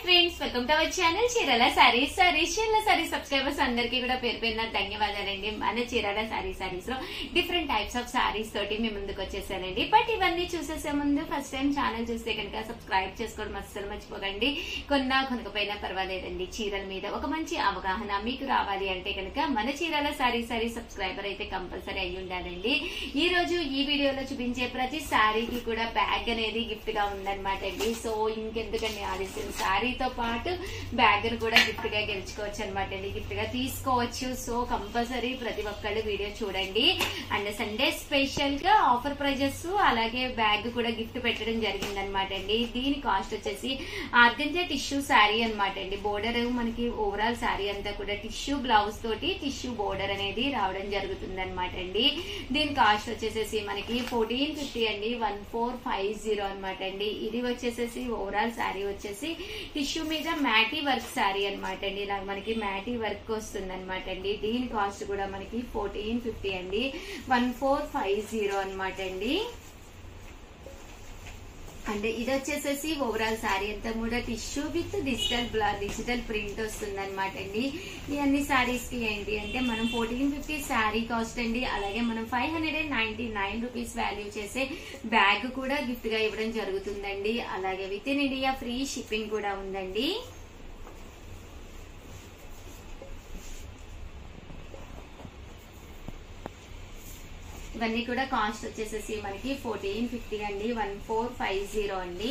friends welcome to our channel Chirala saris saris Chirala saris subscribers అందరికీ కూడా పేరు పేరున ధన్యవాదాలండి మన చీరాల సారీ సారీస్ లో డిఫరెంట్ టైప్స్ ఆఫ్ సారీస్ తోటి మీ ముందుకు వచ్చేసానండి బట్ ఇవన్నీ చూసేసే ముందు ఫస్ట్ టైం ఛానల్ చూస్తే కనుక సబ్స్క్రైబ్ చేసుకోవడం అస్సలు మర్చిపోకండి కొన్నా కొనకపోయినా పర్వాలేదండి చీరల మీద ఒక మంచి అవగాహన మీకు రావాలి అంటే కనుక మన చీరాల సారీ సారీ సబ్స్క్రైబర్ అయితే కంపల్సరీ అయి ఉండాలండి ఈ రోజు ఈ వీడియోలో చూపించే ప్రతి శారీకి కూడా బ్యాగ్ అనేది గిఫ్ట్ గా ఉందన్నమాట అండి సో ఇంకెందుకండి ఆలస్యం శారీతో పాటు బ్యాగ్ ను కూడా గిఫ్ట్ గా గెలుచుకోవచ్చు అనమాట అండి గిఫ్ట్ గా తీసుకోవచ్చు సో కంపల్సరీ ప్రతి ఒక్కళ్ళు వీడియో చూడండి అండ్ సండే స్పెషల్ గా ఆఫర్ ప్రైజెస్ అలాగే బ్యాగ్ కూడా గిఫ్ట్ పెట్టడం జరిగింది అనమాట అండి దీని కాస్ట్ వచ్చేసి ఆర్గంజా టిష్యూ శారీ అనమాట అండి బోర్డర్ మనకి ఓవరాల్ శారీ అంతా కూడా టిష్యూ బ్లౌజ్ తోటి టిష్యూ బోర్డర్ అనేది రావడం జరుగుతుంది అనమాట అండి దీని కాస్ట్ వచ్చేసేసి మనకి ఫోర్టీన్ ఫిఫ్టీ అండి వన్ ఫోర్ ఫైవ్ జీరో అనమాట అండి ఇది వచ్చేసేసి ఓవరాల్ శారీ వచ్చేసి టిష్యూ మీద మ్యాటీ వర్క్ శారీ అనమాట అండి ఇలా మనకి మ్యాటీ వర్క్ వస్తుంది అనమాట అండి దీని కాస్ట్ కూడా మనకి ఫోర్టీన్ ఫిఫ్టీ అండి వన్ ఫోర్ ఫైవ్ జీరో అనమాట అండి అంటే ఇది వచ్చేసేసి ఓవరాల్ శారీ అంతా కూడా టిష్యూ విత్ డిజిటల్ బ్లా- డిజిటల్ ప్రింట్ వస్తుంది అనమాట అండి ఈ అన్ని శారీస్ కి ఏంటి అంటే మనం ఫోర్టీన్ ఫిఫ్టీ శారీ కాస్ట్ అండి అలాగే మనం five hundred and ninety nine rupees value చేసే బ్యాగ్ కూడా గిఫ్ట్ గా ఇవ్వడం జరుగుతుందండి అలాగే with in India free shipping కూడా ఉందండి ఇవన్నీ కూడా కాస్ట్ వచ్చేసేసి మనకి ఫోర్టీన్ ఫిఫ్టీ అండి వన్ ఫోర్ ఫైవ్ జీరో అండి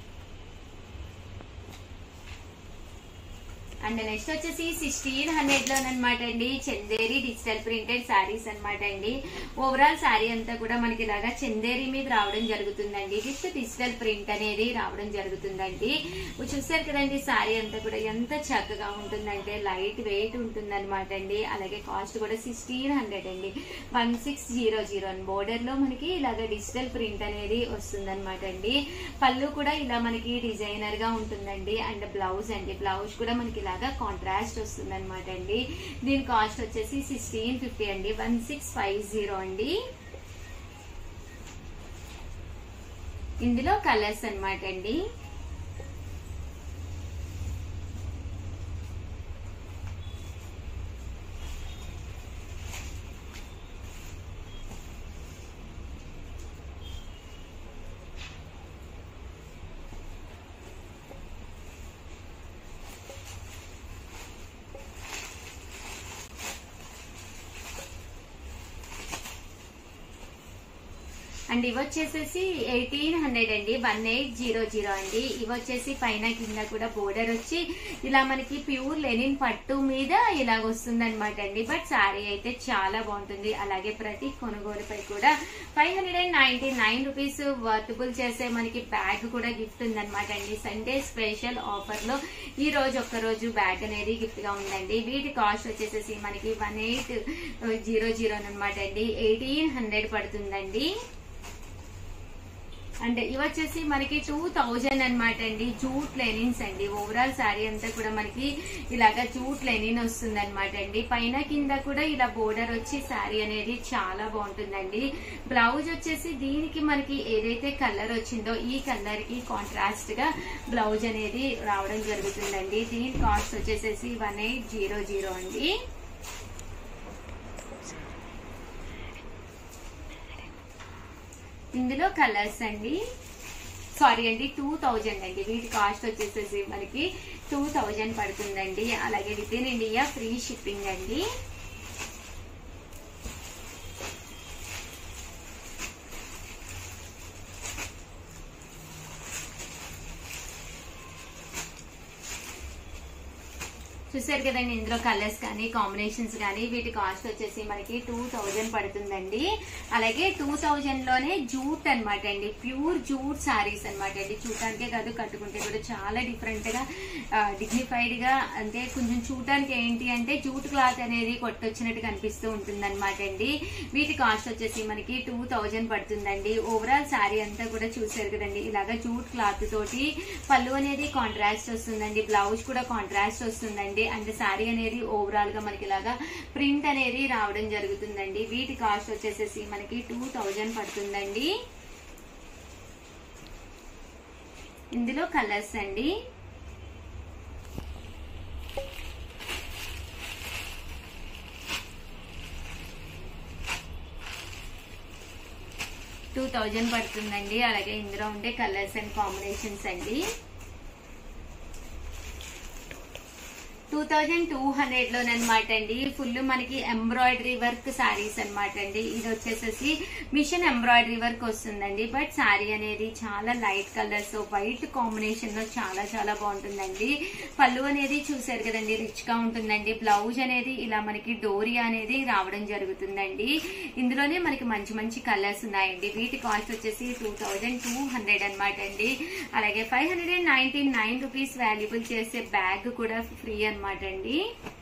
అండ్ నెక్స్ట్ వచ్చేసి సిక్స్టీన్ హండ్రెడ్ లోనమాట అండి చందేరి డిజిటల్ ప్రింటెడ్ శారీస్ అన్నమాట అండి ఓవరాల్ శారీ అంతా కూడా మనకి ఇలాగా చందేరి మీద రావడం జరుగుతుందండి విత్ డిజిటల్ ప్రింట్ అనేది రావడం జరుగుతుందండి ఇప్పుడు చూసారు కదండి శారీ అంతా కూడా ఎంత చక్కగా ఉంటుందంటే లైట్ వెయిట్ ఉంటుంది అనమాట అండి అలాగే కాస్ట్ కూడా సిక్స్టీన్ హండ్రెడ్ అండి one six zero zero border లో మనకి ఇలాగ డిజిటల్ ప్రింట్ అనేది వస్తుంది అండి పళ్ళు కూడా ఇలా మనకి డిజైనర్ గా ఉంటుందండి అండ్ బ్లౌజ్ అండి బ్లౌజ్ కూడా మనకి ఇలాగా కాంట్రాస్ట్ వస్తుంది అనమాట అండి దీని కాస్ట్ వచ్చేసి సిక్స్టీన్ ఫిఫ్టీ అండి వన్ సిక్స్ ఫైవ్ జీరో అండి ఇందులో కలర్స్ అన్నమాట అండి అండ్ ఇవి వచ్చేసేసి ఎయిటీన్ హండ్రెడ్ అండి వన్ ఎయిట్ జీరో జీరో అండి ఇవి వచ్చేసి పైన కింద కూడా బోర్డర్ వచ్చి ఇలా మనకి ప్యూర్ లెనిన్ పట్టు మీద ఇలా వస్తుంది అనమాట అండి బట్ శారీ అయితే చాలా బాగుంటుంది అలాగే ప్రతి కొనుగోలుపై కూడా five hundred and ninety nine rupees worthable చేసే మనకి బ్యాగ్ కూడా గిఫ్ట్ ఉందన్నమాట అండి సండే స్పెషల్ ఆఫర్ లో ఈ రోజు ఒక్క రోజు బ్యాగ్ అనేది గిఫ్ట్ గా ఉందండి వీటి కాస్ట్ వచ్చేసేసి మనకి వన్ ఎయిట్ జీరో జీరో అనమాట అండి ఎయిటీన్ హండ్రెడ్ పడుతుందండి అండ్ ఇవి వచ్చేసి మనకి టూ థౌజండ్ అనమాట అండి జూట్ లెనిన్స్ అండి ఓవరాల్ శారీ అంతా కూడా మనకి ఇలాగా జూట్ లెనిన్ వస్తుంది అనమాట అండి పైన కింద కూడా ఇలా బోర్డర్ వచ్చి శారీ అనేది చాలా బాగుంటుందండి బ్లౌజ్ వచ్చేసి దీనికి మనకి ఏదైతే కలర్ వచ్చిందో ఈ కలర్ కి కాంట్రాస్ట్ గా బ్లౌజ్ అనేది రావడం జరుగుతుందండి దీని కాస్ట్ వచ్చేసేసి వన్ ఎయిట్ జీరో జీరో అండి ఇందులో కలర్స్ అండి సారీ అండి టూ థౌజండ్ అండి వీటి కాస్ట్ వచ్చేసేసి మనకి టూ థౌజండ్ పడుతుందండి అలాగే with in India free shipping అండి చూసారు కదండి ఇందులో కలర్స్ కానీ కాంబినేషన్స్ కానీ వీటి కాస్ట్ వచ్చేసి మనకి టూ థౌజండ్ పడుతుందండి అలాగే టూ థౌజండ్ లోనే జూట్ అనమాట అండి ప్యూర్ జూట్ సారీస్ అనమాట అండి చూడటానికే కాదు కట్టుకుంటే కూడా చాలా డిఫరెంట్ గా డిగ్నిఫైడ్ గా అంటే కొంచెం చూడటానికి ఏంటి అంటే జూట్ క్లాత్ అనేది కొట్టొచ్చినట్టు కనిపిస్తూ ఉంటుంది అనమాట అండి వీటి కాస్ట్ వచ్చేసి మనకి టూ థౌజండ్ పడుతుందండి ఓవరాల్ శారీ అంతా కూడా చూసారు కదండి ఇలాగా జూట్ క్లాత్ తోటి పళ్ళు అనేది కాంట్రాస్ట్ వస్తుందండి బ్లౌజ్ కూడా కాంట్రాస్ట్ వస్తుందండి అండ్ శారీ అనేది ఓవరాల్ గా మనకి ఇలాగా ప్రింట్ అనేది రావడం జరుగుతుందండి వీటి కాస్ట్ వచ్చేసేసి మనకి టూ థౌజండ్ పడుతుందండి ఇందులో కలర్స్ అండి థౌజండ్ పడుతుందండి అలాగే ఇందులో ఉండే కలర్స్ అండ్ కాంబినేషన్స్ అండి టూ థౌజండ్ టూ హండ్రెడ్ లోనమాట అండి ఫుల్ మనకి ఎంబ్రాయిడరీ వర్క్ సారీస్ అన్నమాట అండి ఇది వచ్చేసేసి మిషన్ ఎంబ్రాయిడరీ వర్క్ వస్తుందండి బట్ సారీ అనేది చాలా లైట్ కలర్స్ వైట్ కాంబినేషన్ లో చాలా చాలా బాగుంటుందండి పళ్ళు అనేది చూసారు కదండి రిచ్ గా ఉంటుందండి బ్లౌజ్ అనేది ఇలా మనకి డోరియా అనేది రావడం జరుగుతుందండి ఇందులోనే మనకి మంచి మంచి కలర్స్ ఉన్నాయండి వీటి కాస్ట్ వచ్చేసి టూ థౌజండ్ టూ హండ్రెడ్ అనమాట అండి అలాగే five hundred and ninety nine rupees valuable చేసే బ్యాగ్ కూడా ఫ్రీ అనమాట అండి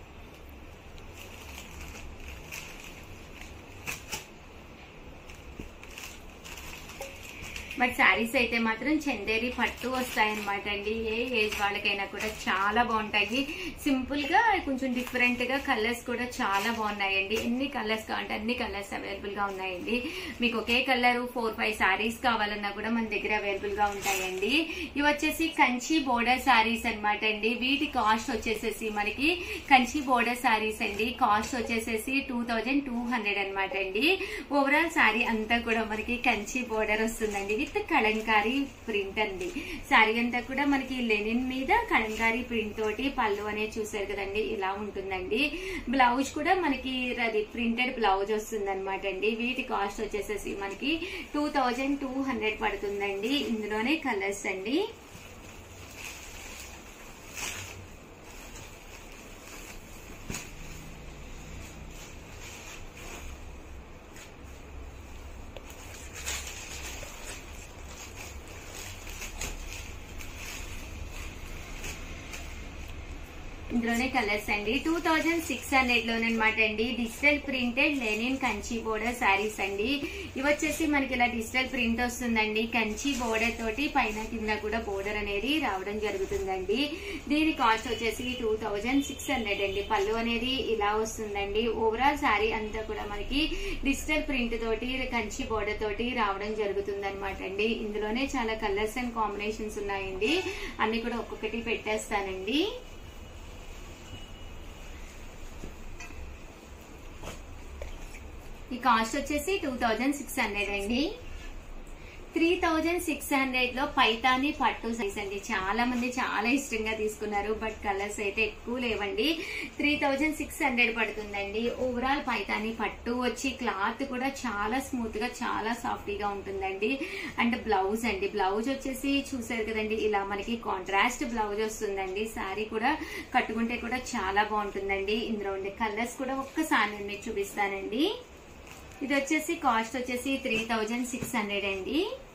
బట్ శారీస్ అయితే మాత్రం చందేరి పట్టు వస్తాయన్నమాట అండి ఏ ఏజ్ వాళ్ళకైనా కూడా చాలా బాగుంటాయి సింపుల్ గా కొంచెం డిఫరెంట్ గా కలర్స్ కూడా చాలా బాగున్నాయండి ఎన్ని కలర్స్ కావాలంటే అన్ని కలర్స్ అవైలబుల్ గా ఉన్నాయండి మీకు ఒకే కలర్ ఫోర్ ఫైవ్ శారీస్ కావాలన్నా కూడా మన దగ్గర అవైలబుల్ గా ఉంటాయండి ఇవి వచ్చేసి కంచి బోర్డర్ శారీస్ అనమాట అండి వీటి కాస్ట్ వచ్చేసేసి మనకి కంచి బోర్డర్ శారీస్ అండి కాస్ట్ వచ్చేసేసి టూ థౌజండ్ టూ హండ్రెడ్ అనమాట అండి ఓవరాల్ శారీ అంతా కూడా మనకి కంచి బోర్డర్ వస్తుందండి విత్ కలంకారీ ప్రింట్ అండి శారీ అంతా కూడా మనకి లెనిన్ మీద కలంకారీ ప్రింట్ తోటి పళ్ళు అనేది చూసారు కదండి ఇలా ఉంటుందండి బ్లౌజ్ కూడా మనకి అది ప్రింటెడ్ బ్లౌజ్ వస్తుంది అనమాట అండి వీటి కాస్ట్ వచ్చేసేసి మనకి టూ థౌజండ్ టూ హండ్రెడ్ పడుతుందండి ఇందులోనే కలర్స్ అండి ఇందులోనే కలర్స్ అండి టూ థౌజండ్ సిక్స్ హండ్రెడ్ లోనమాట అండి digital printed linen Kanchi border saris అండి ఇవి వచ్చేసి మనకి ఇలా డిజిటల్ ప్రింట్ వస్తుందండి కంచి బోర్డర్ తోటి పైన కింద కూడా బోర్డర్ అనేది రావడం జరుగుతుందండి దీని కాస్ట్ వచ్చేసి టూ థౌజండ్ సిక్స్ హండ్రెడ్ అండి పళ్ళు అనేది ఇలా వస్తుందండి ఓవరాల్ శారీ అంతా కూడా మనకి డిజిటల్ ప్రింట్ తోటి కంచి బోర్డర్ తోటి రావడం జరుగుతుంది అనమాట అండి ఇందులోనే చాలా కలర్స్ అండ్ కాంబినేషన్స్ ఉన్నాయండి అన్ని కూడా ఒక్కొక్కటి పెట్టేస్తానండి ఈ కాస్ట్ వచ్చేసి టూ థౌజండ్ సిక్స్ హండ్రెడ్ అండి త్రీ థౌజండ్ సిక్స్ హండ్రెడ్ లో పైతాని పట్టు సైజ్ అండి చాలా మంది చాలా ఇష్టంగా తీసుకున్నారు బట్ కలర్స్ అయితే ఎక్కువ లేవండి త్రీ థౌజండ్ సిక్స్ హండ్రెడ్ పడుతుందండి ఓవరాల్ పైతాని పట్టు వచ్చి క్లాత్ కూడా చాలా స్మూత్ గా చాలా సాఫ్ట్ గా ఉంటుందండి అండ్ బ్లౌజ్ అండి బ్లౌజ్ వచ్చేసి చూసారు కదండి ఇలా మనకి కాంట్రాస్ట్ బ్లౌజ్ వస్తుందండి శారీ కూడా కట్టుకుంటే కూడా చాలా బాగుంటుందండి ఇందులో ఉండే కలర్స్ కూడా ఒక్కసారి నేను మీకు చూపిస్తానండి ఇది వచ్చేసి కాస్ట్ వచ్చేసి త్రీ థౌజండ్ సిక్స్ హండ్రెడ్ అండి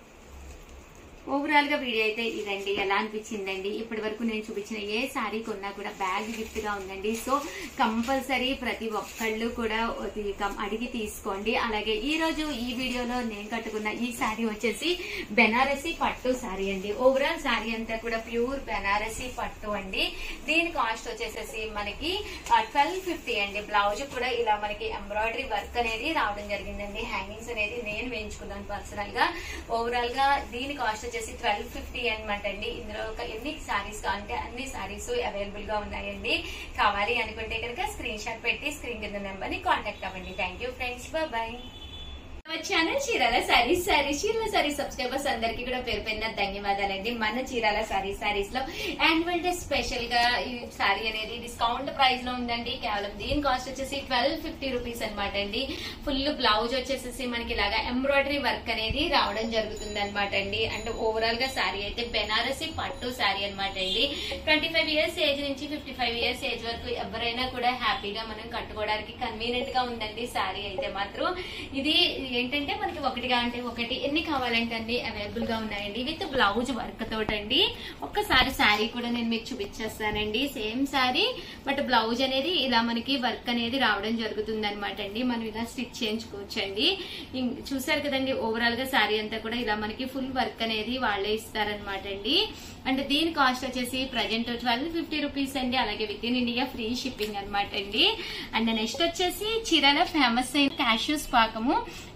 ఓవరాల్ గా వీడియో అయితే ఇదండి ఎలా అనిపించిందండి ఇప్పటి వరకు నేను చూపించిన ఏ శారీ కొన్నా కూడా బ్యాగ్ గిఫ్ట్ గా ఉందండి సో కంపల్సరీ ప్రతి ఒక్కళ్ళు కూడా ఇది కం- అడిగి తీసుకోండి అలాగే ఈ రోజు ఈ వీడియోలో నేను కట్టుకున్న ఈ శారీ వచ్చేసి బెనారసి పట్టు శారీ అండి ఓవరాల్ శారీ అంతా కూడా ప్యూర్ బెనారసి పట్టు అండి దీని కాస్ట్ వచ్చేసేసి మనకి ట్వెల్వ్ ఫిఫ్టీ అండి బ్లౌజ్ కూడా ఇలా మనకి ఎంబ్రాయిడరీ వర్క్ అనేది రావడం జరిగిందండి హ్యాంగింగ్స్ అనేది నేను వేయించుకున్నాను పర్సనల్ గా ఓవరాల్ గా దీని కాస్ట్ వచ్చేసి ట్వెల్వ్ ఫిఫ్టీ అనమాట అండి ఇందులో ఒక ఎన్ని సారీస్ కావాలంటే అన్ని సారీస్ అవైలబుల్ గా ఉన్నాయండి కావాలి అనుకుంటే కనుక స్క్రీన్ షాట్ పెట్టి స్క్రీన్ కింద నెంబర్ ని కాంటాక్ట్ అవ్వండి థ్యాంక్ యూ ఫ్రెండ్స్ బాయ్ మన ఛానల్ చీరాల సారీస్ సారీస్ చీరాల సారీస్ సబ్స్క్రైబర్స్ అందరికీ కూడా పేరు పైన ధన్యవాదాలండి మన చీరాల సారీస్ సారీస్ లో యాన్యువల్ డే స్పెషల్ గా ఈ సారీ అనేది డిస్కౌంట్ ప్రైస్ లో ఉందండి కేవలం దీని కాస్ట్ వచ్చేసి ట్వెల్వ్ ఫిఫ్టీ రూపీస్ అనమాట అండి ఫుల్ బ్లౌజ్ వచ్చేసేసి మనకి ఇలాగా ఎంబ్రాయిడరీ వర్క్ అనేది రావడం జరుగుతుంది అనమాట అండి అండ్ ఓవరాల్ గా సారీ అయితే బెనారసి పట్టు సారీ అనమాట అండి ట్వంటీ ఫైవ్ ఇయర్స్ ఏజ్ నుంచి ఫిఫ్టీ ఫైవ్ ఇయర్స్ ఏజ్ వరకు ఎవరైనా కూడా హ్యాపీగా మనం కట్టుకోవడానికి కన్వీనియంట్ గా ఉందండి సారీ అయితే మాత్రం ఇది ఏంటంటే మనకి ఒకటిగా అంటే ఒకటి ఎన్ని కావాలంటే అన్ని అవైలబుల్ గా ఉన్నాయండి విత్ బ్లౌజ్ వర్క్ తోటండి ఒక్కసారి శారీ కూడా నేను మీకు చూపించేస్తానండి సేమ్ శారీ బట్ బ్లౌజ్ అనేది ఇలా మనకి వర్క్ అనేది రావడం జరుగుతుంది అనమాట అండి మనం ఇలా స్టిచ్ చేయించుకోవచ్చండి ఇం- చూసారు కదండి ఓవరాల్ గా శారీ అంతా కూడా ఇలా మనకి ఫుల్ వర్క్ అనేది వాళ్ళే ఇస్తారనమాట అండి అండ్ దీని కాస్ట్ వచ్చేసి ప్రజెంట్ ట్వెల్వ్ ఫిఫ్టీ రూపీస్ అండి అలాగే with in India free shipping అనమాట అండి అండ్ నెక్స్ట్ వచ్చేసి చీరాల ఫేమస్ అయిన క్యాష్యూస్ పాకము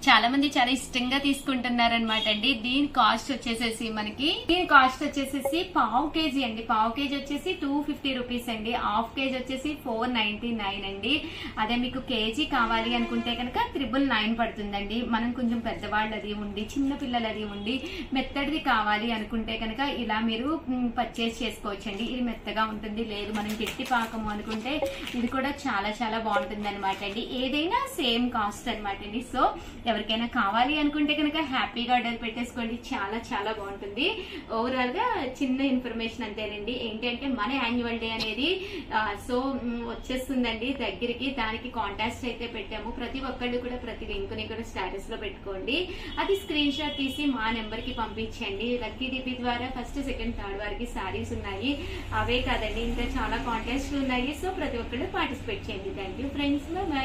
చాలా మంది చాలా ఇష్టంగా తీసుకుంటున్నారు అనమాట అండి దీని కాస్ట్ వచ్చేసేసి మనకి దీని కాస్ట్ వచ్చేసేసి పావు కేజీ అండి పావు కేజీ వచ్చేసి టూ ఫిఫ్టీ రూపీస్ అండి హాఫ్ కేజీ వచ్చేసి ఫోర్ నైన్టీ నైన్ అండి అదే మీకు కేజీ కావాలి అనుకుంటే కనుక త్రిబుల్ నైన్ పడుతుందండి మనం కొంచెం పెద్దవాళ్ళది ఉండి చిన్న పిల్లలది ఉండి మెత్తడిది కావాలి అనుకుంటే కనుక ఇలా మీరు పర్చేస్ చేసుకోవచ్చండి ఇది మెత్తగా ఉంటుంది లేదు మనం గట్టి పాకము అనుకుంటే ఇది కూడా చాలా చాలా బాగుంటుంది అనమాట అండి ఏదైనా సేమ్ కాస్ట్ అనమాట అండి సో ఎవరికైనా కావాలి అనుకుంటే కనుక హ్యాపీగా ఆర్డర్ పెట్టేసుకోండి చాలా చాలా బాగుంటుంది ఓవరాల్ గా చిన్న ఇన్ఫర్మేషన్ అంతేనండి ఏంటంటే మన యాన్యువల్ డే అనేది ఆ, సో మ్, వచ్చేస్తుందండి దగ్గరికి దానికి కాంటాక్ట్ అయితే పెట్టాము ప్రతి ఒక్కళ్ళు కూడా ప్రతి లింక్ ని కూడా స్టేటస్ లో పెట్టుకోండి అది స్క్రీన్ షాట్ తీసి మా నెంబర్ కి పంపించండి లక్కీ డిపి ద్వారా ఫస్ట్ సెకండ్ థర్డ్ వారికి సారీస్ ఉన్నాయి అవే కాదండి ఇంకా చాలా కాంటాక్ట్స్ ఉన్నాయి సో ప్రతి ఒక్కళ్ళు పార్టిసిపేట్ చేయండి థ్యాంక్ యూ ఫ్రెండ్స్ బాయ్